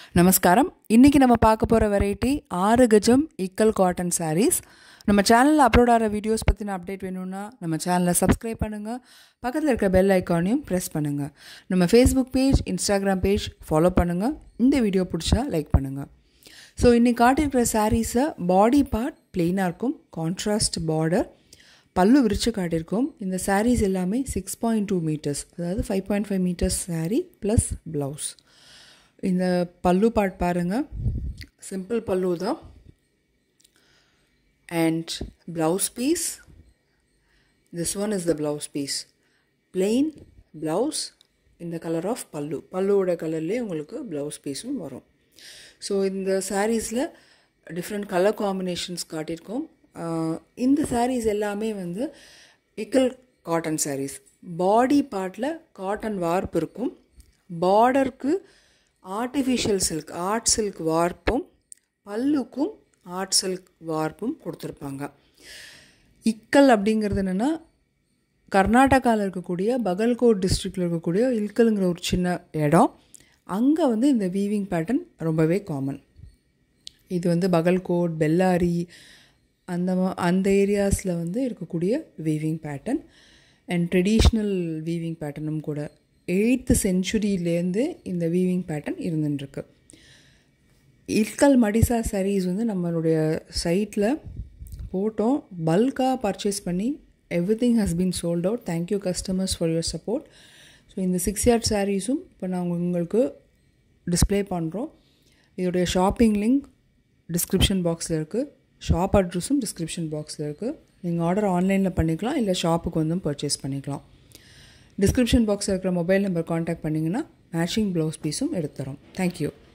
நமஸ்காரம் இன்றைக்கி நம்ம பார்க்க போகிற வெரைட்டி ஆறு கஜம் இக்கல் காட்டன் sarees நம்ம சேனலில் அப்லோட் ஆகிற வீடியோஸ் பற்றின அப்டேட் வேணும்னா நம்ம சேனலை சப்ஸ்கிரைப் பண்ணுங்கள் பக்கத்தில் இருக்கிற பெல் ஐக்கானையும் ப்ரெஸ் பண்ணுங்கள் நம்ம Facebook page Instagram page follow பண்ணுங்கள் இந்த வீடியோ பிடிச்சா லைக் பண்ணுங்கள் ஸோ இன்றைக்கி காட்டியிருக்கிற சாரீஸை பாடி பார்ட் பிளெயினாக இருக்கும் கான்ட்ராஸ்ட் பார்டர் பல்லு விரித்து காட்டியிருக்கோம் இந்த sarees எல்லாமே சிக்ஸ் பாயிண்ட் டூ மீட்டர்ஸ் அதாவது five point five metres saree plus blouse இந்த பல்லு பார்ட் பாருங்கள் சிம்பிள் பல்லு தான் and blouse piece this one is the blouse piece plain blouse இந்த கலர் ஆஃப் பல்லு பல்லுவோட கலர்லேயே உங்களுக்கு ப்ளவுஸ் பீஸும் வரும் ஸோ இந்த சாரீஸில் டிஃப்ரெண்ட் கலர் காம்பினேஷன்ஸ் காட்டியிருக்கோம் ஆஹ் இந்த sarees எல்லாமே வந்து இக்கல் காட்டன் sarees பாடி பார்ட்டில் காட்டன் வார்ப் இருக்கும் பார்டருக்கு ஆர்டிஃபிஷியல் சில்க் ஆர்ட் சில்க் வார்ப்பும் பல்லுக்கும் ஆர்ட் சில்க் வார்ப்பும் கொடுத்துருப்பாங்க இக்கல் அப்படிங்கிறது என்னென்னா கர்நாடகாவில் இருக்கக்கூடிய பகல்கோட் டிஸ்ட்ரிக்டில் இருக்கக்கூடிய இல்கலுங்கிற ஒரு சின்ன இடம் அங்கே வந்து இந்த வீவிங் பேட்டர்ன் ரொம்பவே காமன் இது வந்து பகல்கோட் பெல்லாரி அந்த மா- அந்த ஏரியாஸில் வந்து இருக்கக்கூடிய weaving pattern and traditional weaving பேட்டர்னும் கூட எயித்து செஞ்சுரியிலேருந்து இந்த வீவிங் பேட்டர்ன் இருந்துட்டுருக்கு இல்கல் மடிசா sarees வந்து நம்மளுடைய சைட்டில் போட்டோம் பல்காக பர்ச்சேஸ் பண்ணி everything has been sold out thank you customers for your support so இந்த சிக்ஸ் யார்ட் சாரீஸும் இப்போ நான் உங்களுக்கு டிஸ்ப்ளே பண்ணுறோம் இதோடைய ஷாப்பிங் லிங்க் டிஸ்கிரிப்ஷன் பாக்ஸில் இருக்குது ஷாப் அட்ரஸும் டிஸ்கிரிப்ஷன் பாக்ஸில் இருக்குது நீங்கள் ஆர்டர் ஆன்லைனில் பண்ணிக்கலாம் இல்லை ஷாப்புக்கு வந்தும் பர்ச்சேஸ் பண்ணிக்கலாம் டிஸ்கிரிப்ஷன் பாக்ஸில் இருக்கிற மொபைல் நம்பர் காண்டாக்ட் பண்ணிங்கன்னா மேட்சிங் ப்ளவுஸ் பீஸும் எடுத்துறோம் தேங்க்யூ